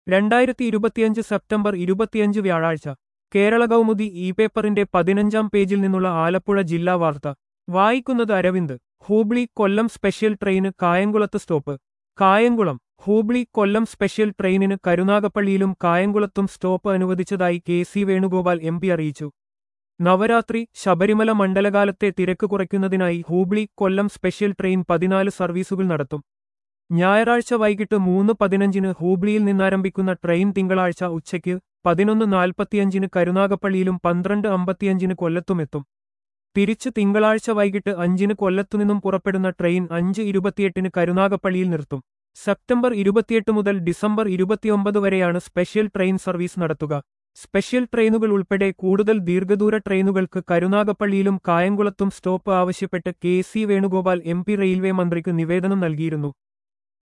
രണ്ടായിരത്തി ഇരുപത്തിയഞ്ച് സെപ്റ്റംബർ ഇരുപത്തിയഞ്ച് വ്യാഴാഴ്ച കേരള കൗമുദി ഇ പേപ്പറിന്റെ പതിനഞ്ചാം പേജിൽ നിന്നുള്ള ആലപ്പുഴ ജില്ലാ വാർത്ത വായിക്കുന്നത് അരവിന്ദ് ഹൂബ്ലി കൊല്ലം സ്പെഷ്യൽ ട്രെയിന് കായംകുളത്ത് സ്റ്റോപ്പ് കായംകുളം ഹൂബ്ലി കൊല്ലം സ്പെഷ്യൽ ട്രെയിനിന് കരുനാഗപ്പള്ളിയിലും കായംകുളത്തും സ്റ്റോപ്പ് അനുവദിച്ചതായി K C Venugopal M P അറിയിച്ചു നവരാത്രി ശബരിമല മണ്ഡലകാലത്തെ തിരക്ക് കുറയ്ക്കുന്നതിനായി ഹൂബ്ലി കൊല്ലം സ്പെഷ്യൽ ട്രെയിൻ പതിനാല് സർവീസുകൾ നടത്തും ഞായറാഴ്ച വൈകിട്ട് മൂന്ന് പതിനഞ്ചിന് ഹൂബ്ലിയിൽ നിന്നാരംഭിക്കുന്ന ട്രെയിൻ തിങ്കളാഴ്ച ഉച്ചയ്ക്ക് പതിനൊന്ന് നാൽപ്പത്തിയഞ്ചിന് കരുനാഗപ്പള്ളിയിലും പന്ത്രണ്ട് അമ്പത്തിയഞ്ചിന് കൊല്ലത്തുമെത്തും തിരിച്ച് തിങ്കളാഴ്ച വൈകിട്ട് അഞ്ചിന് കൊല്ലത്തുനിന്നും പുറപ്പെടുന്ന ട്രെയിൻ അഞ്ച് ഇരുപത്തിയെട്ടിന് കരുനാഗപ്പള്ളിയിൽ നിർത്തും സെപ്റ്റംബർ ഇരുപത്തിയെട്ട് മുതൽ ഡിസംബർ ഇരുപത്തിയൊമ്പത് വരെയാണ് സ്പെഷ്യൽ ട്രെയിൻ സർവീസ് നടത്തുക സ്പെഷ്യൽ ട്രെയിനുകൾ ഉൾപ്പെടെ കൂടുതൽ ദീർഘദൂര ട്രെയിനുകൾക്ക് കരുനാഗപ്പള്ളിയിലും കായംകുളത്തും സ്റ്റോപ്പ് ആവശ്യപ്പെട്ട് K C Venugopal M P railway മന്ത്രിക്ക് നിവേദനം നൽകിയിരുന്നു